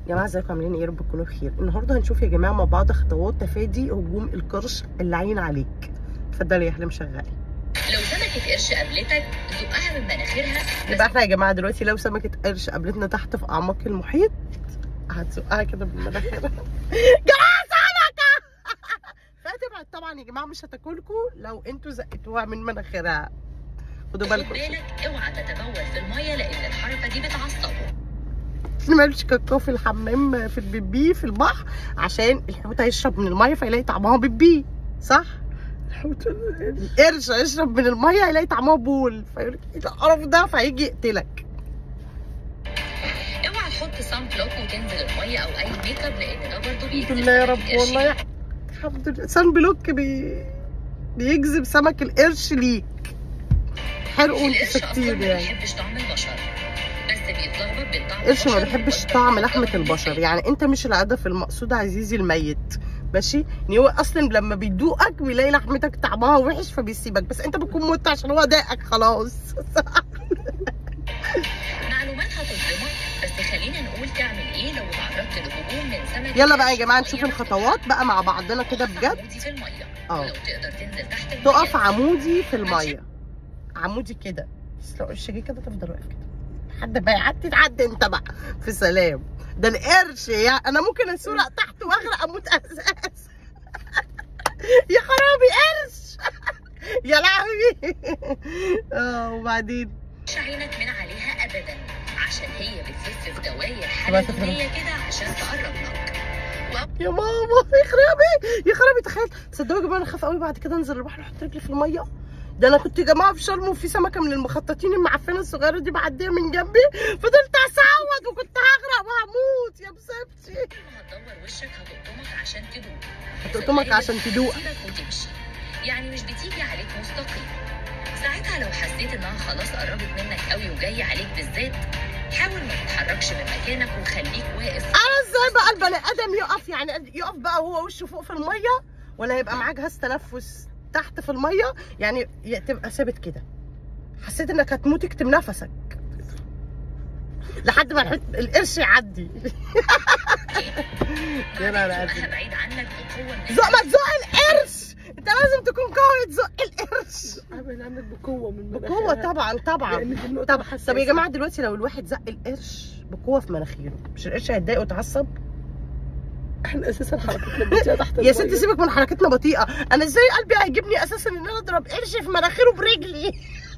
يا جماعه ازيكم عاملين ايه يا رب تكونوا بخير النهارده هنشوف يا جماعه مع بعض خطوات تفادي هجوم القرش اللعين عليك اتفضلي يا احلام شغالي لو سمكة قرش قابلتك زقها من مناخيرها يبقى احنا يا جماعه دلوقتي لو سمكه قرش قابلتنا تحت في اعماق المحيط هتزقها كده بالمناخير جماعه سمكه فتبعد طبعا يا جماعه مش هتاكلكم لو انتوا زقتوها من مناخيرها خدوا خد بالكم بالك اوعى تتبول في المية لأن الحركة دي بتعصبه ما نعملش كاكاو في الحمام في البيبي في البحر عشان الحوت هيشرب من الميه فيلاقي طعمها بيبي صح؟ الحوت القرش هيشرب من الميه هيلاقي طعمها بول فيقول لك ايه القرف ده فهيجي يقتلك اوعى تحط سان بلوك وتنزل المية أو أي ميك اب لأن ده برضه الحمد بيقتل لله يا رب سمك القرش. والله الحمد لله سان بلوك بي... بيجذب سمك القرش ليك حرقه انت القرش أصلا كتير ما يعني بيحبش طعم البشر بس بيتلخبط بين طعم القرش ما البشر بيحبش والبشر. طعم لحمة البشر يعني انت مش الهدف المقصود عزيزي الميت ماشي يعني هو اصلا لما بيدوقك بيلاقي لحمتك طعمها وحش فبيسيبك بس انت بتكون مت عشان هو داقك خلاص معلومات هتصدمك بس خلينا نقول تعمل ايه لو اتعرضت لهجوم من سمك يلا بقى يا القرش جماعه في نشوف المية. الخطوات بقى مع بعضنا كده تقف بجد عمودي في المية اه. ولو تقدر تنزل تحت المية تقف عمودي في الميه عمودي كده بس لو قرش جه كده تفضل واقف كده لحد ما يعدي تعدي انت بقى في سلام ده القرش يعني انا ممكن اسرق تحت واغرق اموت اساس يا خرابي قرش يا لهوي اه وبعدين مش عينك من عليها ابدا عشان هي بتلف في دواير تبقى حلزونيه كده عشان تقرب لك يا ماما يا خرابي يا خرابي تخيل تصدقوا يا جماعه انا خاف قوي بعد كده انزل البحر احط رجلي في الميه ده انا كنت يا جماعه في شرم وفي سمكه من المخططين المعفنه الصغيره دي معديه من جنبي فضلت اصوت وكنت هغرق وهموت يا بسبتي ما هتدور وشك هتقطمك عشان تدوق هتقطمك عشان تدوق تسيبك وتمشي يعني مش بتيجي عليك مستقيم ساعتها لو حسيت انها خلاص قربت منك قوي وجايه عليك بالذات حاول ما تتحركش من مكانك وخليك واقف انا ازاي بقى البني ادم يقف يعني يقف بقى وهو وشه فوق في الميه ولا يبقى معاه جهاز تنفس تحت في الميه يعني ي- تبقى ثابت كده حسيت انك هتموت اكتم نفسك لحد ما الحت- القرش يعدي يا نهار بعدين أسود. تزقها بعيد عنك بقوه من زق ما تزق القرش انت لازم تكون قوي تزق القرش عامل عندك بقوه من بقوه مناخيرها. طبعا طبعا لأن دي النقطة طبعا الحساسة. طب يا جماعه دلوقتي لو الواحد زق القرش بقوه في مناخيره مش القرش هيتضايق ويتعصب احنا اساسا حركتنا بطيئه تحت يا ستي المية. سيبك من حركتنا بطيئه انا ازاي قلبي هيجيبني اساسا ان انا اضرب قرش في مناخيره برجلي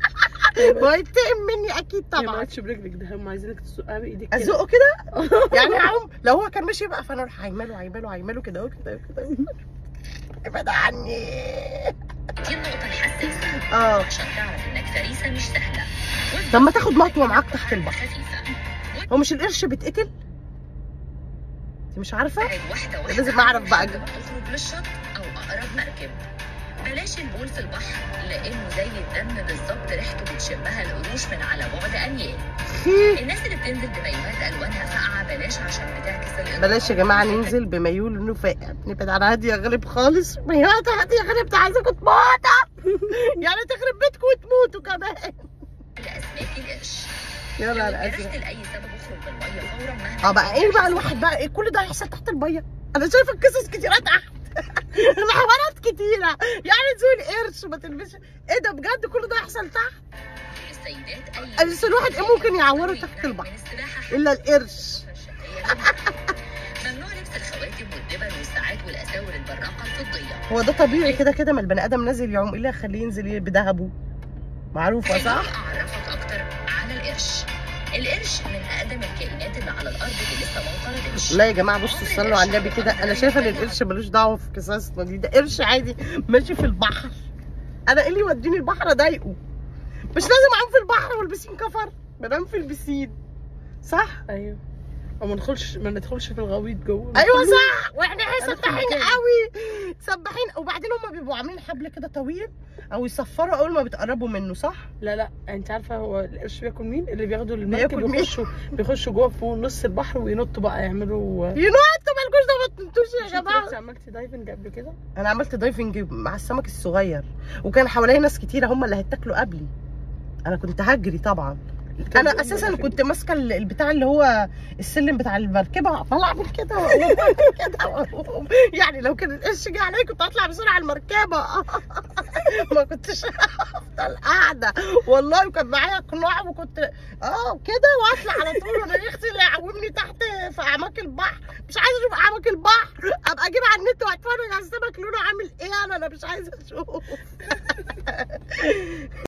وهيتقم مني اكيد هي ما طبعا عادش برجلك ده هم عايزينك تزقها بايدك كده. ازقه كده يعني هعوم لو هو كان ماشي بقى فانا اروح عايماله عايماله عايماله كده اهو كده اهو كده اهو. ابعد عني دي النقطه الحساسه اه عشان تعرف انك فريسه مش سهله طب ما تاخد مطوه معاك تحت البحر خفيفه هو مش القرش بيتقتل انت مش عارفه ابعد واحده واحده لازم أعرف بقى لحد ما تخرج للشط او اقرب مركب بلاش البول في البحر لانه زي الدم بالظبط ريحته بتشمها القروش من على بعد اميال خيه. الناس اللي بتنزل بمايوهات الوانها فاقعه بلاش عشان بتعكس الإضاءة. بلاش يا جماعه ننزل بميول انه فاقع نبعد عن هاديه غالب خالص ميوات هاديه غالب ده عايزاكم تموتوا يعني تخرب بيتكم وتموتوا كمان لاسماك القرش يا لو نهار اتجرحت ازرق لاي سبب اخرج من الميه فورا مهما اه بقى ايه بقى الواحد بقى إيه كل ده هيحصل تحت الميه انا شايفه قصص كتيره تحت محاورات كتيره يعني تزول قرش وما تلبسش ايه ده بجد كل ده هيحصل تحت السيدات اي بس الواحد إيه ممكن يعوره تحت البحر؟ من السباحه حتى الا القرش ممنوع لبس الخواتم والدبل والساعات والاساور البراقه الفضيه هو ده طبيعي كده كده ما البني ادم نازل يعوم ايه اللي هيخليه ينزل بذهبه معروفه صح خليني اعرفك اكتر عن القرش القرش من اقدم الكائنات اللي على الارض اللي لسه ما انقرضتش لا يا جماعه بصوا صلوا على النبي كده انا شايفه ان القرش ملوش دعوه في قصصنا دي ده قرش عادي ماشي في البحر انا ايه اللي يوديني البحر اضايقه مش لازم اعوم في البحر والبسين كفر بنام في البسين صح ايوه او ما ندخلش ما ندخلش في الغويط جوه ايوه صح واحنا أنا في سباحين المكان. قوي سباحين وبعدين هم بيبقوا عاملين حبل كده طويل او يصفروا اول ما بتقربوا منه صح لا لا انت عارفه هو القرش بياكل مين اللي بياخدوا بياكل المركب مين؟ بيخشوا بيخشوا جوه فوق نص البحر وينطوا بقى يعملوا ينطوا مالكوش ده ما تنطوش مش يا انت جماعه رحتي عملتي دايفنج قبل كده انا عملت دايفنج مع السمك الصغير وكان حواليا ناس كتيره هم اللي هيتاكلوا قبلي انا كنت هجري طبعا انا اساسا كنت ماسكه ال- البتاع اللي هو السلم بتاع المركبه عمال اعمل كده وأقوم كده وأقوم. يعني لو كان القش جه عليا كنت هطلع بسرعه المركبه ما كنتش افضل قاعده والله وكان معايا قناع وكنت اه كده واطلع على طول وانا اختي اللي يعومني تحت في اعماق البحر مش عايزه اشوف اعماق البحر ابقى اجيب على النت واتفرج على السمك لونه عامل ايه انا انا مش عايزه اشوف